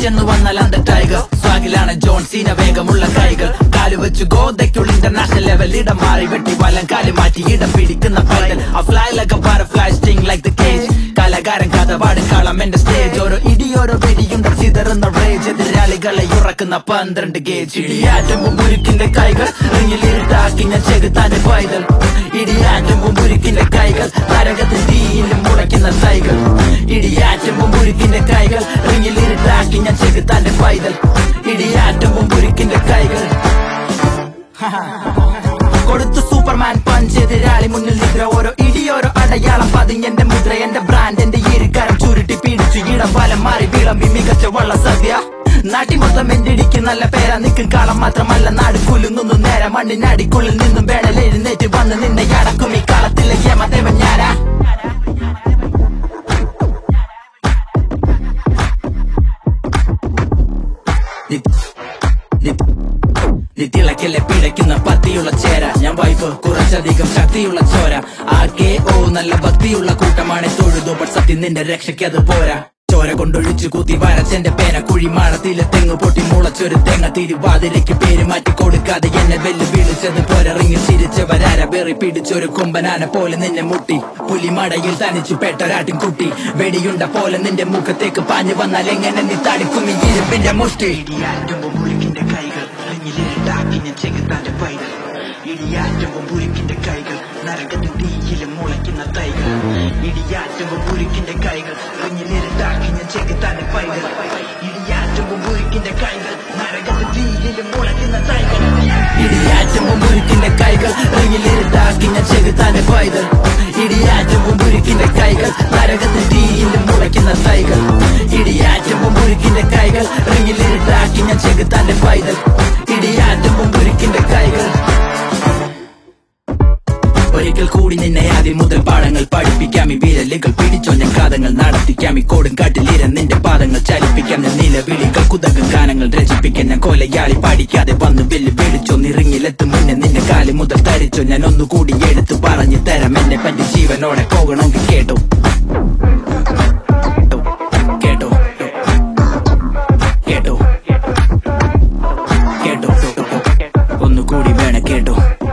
ചെന്ന് വന്നാൽ അന്ത ടൈഗർ സ്വാഗിലാണ് ജോൺ സീന വേഗമുള്ള കൈകൾ കാല് വെച്ച് ഗോതയ്ക്കുള്ള ഇന്റർനാഷണൽ ലെവൽ ഇടം മാറി വെട്ടി വലം കാല് മാറ്റി ഇടം പിടിക്കുന്ന പൈതൽ ആ fly like butterfly sting like the cage കലാകാരൻ കഥ പാടും കളം എന്റെ സ്റ്റേജ് ഓരോ ഇടിയോരോ വെടിയുണ്ട ചിതറുന്ന റേജ് എതിരാളികളെ ഉറക്കുന്ന പന്ത്രണ്ട് ഗേജ് ഇടിയാറ്റുമ്പോ മുരുക്കിന്റെ കൈകൾ റിങ്ങിലിരുട്ടാക്കി ഞാൻ ചെകുത്താന്റെ പൈതൽ ഇടിയാറ്റുമ്പോ മുരുക്കിന്റെ കൈകൾ നരകത്തിൽ തീയിലും മുളയ്ക്കുന്ന തൈകൾ ഇടിയാറ്റുമ്പോ മുരുക്കിന്റെ കൈകൾ റിങ്ങിലിരുട്ടാക്കി ഞാൻ ചെകുത്താന്റെ പൈതൽ ഇടിയാറ്റുമ്പോ മുരുക്കിന്റെ കൈകൾ കൊടുത്തു സൂപ്പർമാൻ പഞ്ച് എതിരാളി മുന്നിൽ നിദ്ര ഓരോ ഇടിയോരോ അടയാളം പതിഞ്ഞെന്റെ മുദ്ര എന്റെ ബ്രാൻഡ് എന്റെ ഈരിക്കാരം ചുരുട്ടി പീഡിച്ചു ഇടം വലം മാറി വിളമ്പി മികച്ച വള്ള സദ്യ നാട്ടി മൊത്തം എന്റെ ഇടിക്ക് നല്ല പേരാ നിൽക്കും കാളം മാത്രമല്ല നാട് കുലുങ്ങുന്നു നേരെ മണ്ണിനടിക്കുള്ളിൽ നിന്നും വേണൽ എഴുന്നേറ്റ് വന്ന് നിന്നെ അടക്കും ഈ കാലത്തിലെ യമദേവൻ ഞാനാ നി- നി- നിത്തിളക്കല്ലേ പിടയ്ക്കുന്ന പത്തിയുള്ള ചേര ഞാൻ വൈഫ് കുറച്ചധികം ശക്തിയുള്ള ചോര ആ കെ ഓ നല്ല ഭക്തിയുള്ള കൂട്ടമാണ് തൊഴുതു ബട്ട് സത്യം നിന്റെ രക്ഷയ്ക്ക് അത് പോരാ ചോര കൊണ്ടൊഴിച്ചു കൂത്തി വരച്ചെന്റെ പേന കുഴിമാടത്തിലെ തെങ്ങ് പൊട്ടി മുളച്ചൊരു തെങ്ങ തിരുവാതിരയ്ക്ക് പേര് മാറ്റി കൊടുക്കാതെ എന്നെ വെല്ലു വീളിച്ചത് പോരറിങ്ങി ചിരിച്ചവരാര വെറി പിടിച്ചൊരു കൊമ്പനാന പോലെ നിന്നെ മുട്ടി പുലിമടയിൽ തനിച്ചു പെട്ടൊരാട്ടിൻ കുട്ടി വെടിയുണ്ട പോലെ നിന്റെ മുഖത്തേക്ക് പാഞ്ഞു വന്നാൽ എങ്ങനെ നീ തടിക്കും ഈ ഇരുമ്പിന്റെ മുഷ്ടി ഇടിയാറ്റുമ്പോ മുരുക്കിന്റെ കൈകൾ അരിഞ്ഞിലിരുട്ടാക്കി ഞാൻ ചെകുത്താന്റെ പൈതൽ ഇടിയാറ്റുമ്പോ മുരുക്കിന്റെ കൈകൾ നരകത്തിൽ തീയിലും മുളയ്ക്കുന്ന തൈകൾ ഇടിയാറ്റുമ്പോ മുരുക്കിന്റെ കൈകൾ അരിഞ്ഞിലിരുട്ടാക്കി ഞാൻ ചെകുത്താന്റെ പൈതൽ ഇടിയാറ്റുമ്പോ മുരുക്കിന്റെ കൈകൾ നരകത്തിൽ തീയിലും മുളയ്ക്കുന്ന തൈകൾ ഇടിയാറ്റുമ്പോ മുരുക്കിന്റെ കൈകൾ റിങ്ങിലിരുട്ടാക്കി ഞാൻ ചെകുത്താന്റെ പൈതൽ ഇടിയാറ്റുമ്പോ മുരുക്കിന്റെ കൈകൾ നരകത്തിൽ തീയിലും മുളയ്ക്കുന്ന തൈകൾ ഇടിയാറ്റുമ്പോ മുരുക്കിന്റെ കൈകൾ റിങ്ങിലിരുട്ടാക്കി ഞാൻ ചെകുത്താന്റെ പൈതൽ ഇടിയാറ്റുമ്പോ മുരുക്കിന്റെ കൈകൾ ഒരിക്കൽ കൂടി നിന്നെ ആദ്യം മുതൽ പാഠങ്ങൾ പഠിപ്പിക്കാം ഈ വിരലുകൾ പിടിച്ചൊഞ്ഞ കാതങ്ങൾ നടത്തിക്കാം ഈ കോടും കാട്ടിലിര നിന്റെ പാദങ്ങൾ ചലിപ്പിക്കാം ഞാൻ നിലവിളികൾ കുതക ഗാനങ്ങൾ രചിപ്പിക്കാൻ ഞാൻ കൊലയാളി പാടിക്കാതെ വന്ന് വെല്ലു വിളിച്ചോ നിറിങ്ങിലെത്തും മുന്നേ നിന്റെ കാലി മുതൽ തരിച്ചോ ഞാൻ ഒന്നുകൂടി എടുത്തു പറഞ്ഞു തരാം എന്നെ പറ്റി ജീവനോടെ പോകണമെങ്കിൽ കേട്ടോ കേട്ടോ കേട്ടോ കേട്ടോ ഒന്നുകൂടി വേണ കേട്ടോ